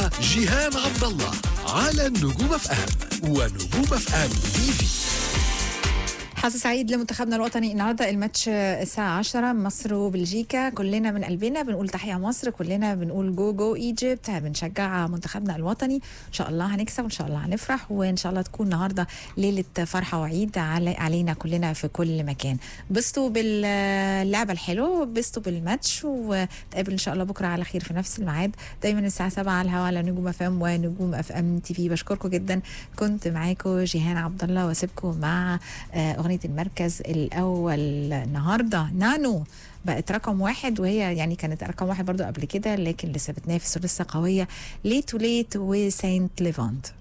مع جيهان عبد الله على النجوم اف ام ونجوم اف ام تي في حظ سعيد لمنتخبنا الوطني النهارده الماتش الساعة 10 مصر وبلجيكا كلنا من قلبنا بنقول تحية مصر كلنا بنقول جو جو ايجيبت بنشجع منتخبنا الوطني ان شاء الله هنكسب وان شاء الله هنفرح وان شاء الله تكون النهارده ليلة فرحة وعيد علي علينا كلنا في كل مكان بسطوا باللعبة الحلوة بسطوا بالماتش ونتقابل ان شاء الله بكرة على خير في نفس الميعاد دايما الساعة 7 على الهواء على نجوم اف ام ونجوم اف ام تي في بشكركم جدا كنت معاكم جيهان عبد الله واسيبكم مع آه، اغنيه المركز الاول النهارده نانو بقت رقم واحد وهي يعني كانت رقم واحد برضو قبل كده لكن لسه بتنافس ولسه قويه ليت وليت وساينت ليفانت